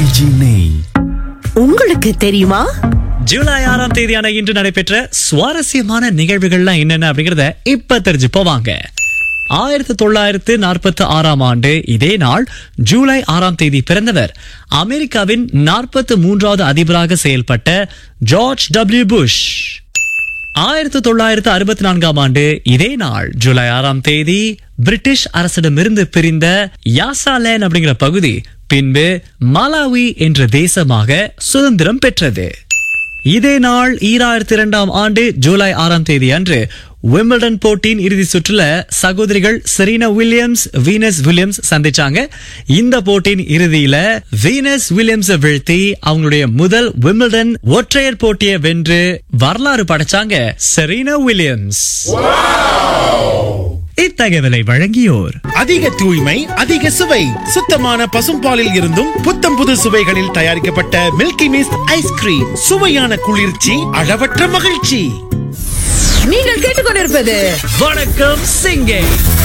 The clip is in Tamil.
ஆர்கேஜி நெய் உங்களுக்கு தெரியுமா ஜூலை ஆறாம் தேதியான இன்று நடைபெற்ற சுவாரஸ்யமான நிகழ்வுகள்லாம் என்னென்ன அப்படிங்கறத இப்ப தெரிஞ்சு போவாங்க ஆயிரத்தி தொள்ளாயிரத்து நாற்பத்தி ஆறாம் ஆண்டு இதே நாள் ஜூலை ஆறாம் தேதி பிறந்தவர் அமெரிக்காவின் நாற்பத்தி மூன்றாவது அதிபராக செயல்பட்ட ஜார்ஜ் டபிள்யூ புஷ் ஆயிரத்தி தொள்ளாயிரத்து அறுபத்தி நான்காம் ஆண்டு இதே நாள் ஜூலை ஆறாம் தேதி பிரிட்டிஷ் அரசிடமிருந்து பிரிந்த யாசாலேன் அப்படிங்கிற பகுதி பின்பு மலாவி என்ற தேசமாக சுதந்திரம் பெற்றது இதே நாள் ஈராயிரத்தி இரண்டாம் ஆண்டு ஜூலை ஆறாம் தேதி அன்று விம்பிள்டன் போட்டியின் இறுதி சுற்றுல சகோதரிகள் செரீனா வில்லியம்ஸ் வீனஸ் வில்லியம்ஸ் சந்திச்சாங்க இந்த போட்டியின் இறுதியில வீனஸ் வில்லியம்ஸ் வீழ்த்தி அவங்களுடைய முதல் விம்பிள்டன் ஒற்றையர் போட்டியை வென்று வரலாறு படைச்சாங்க செரீனா வில்லியம்ஸ் இத்தகவலை வழங்கியோர் அதிக தூய்மை அதிக சுவை சுத்தமான பசும்பாலில் இருந்தும் புத்தம் புது சுவைகளில் தயாரிக்கப்பட்ட மில்கி மிஸ்ட் ஐஸ்கிரீம் சுவையான குளிர்ச்சி அளவற்ற மகிழ்ச்சி நீங்கள் கேட்டுக்கொண்டிருப்பது வணக்கம் சிங்கை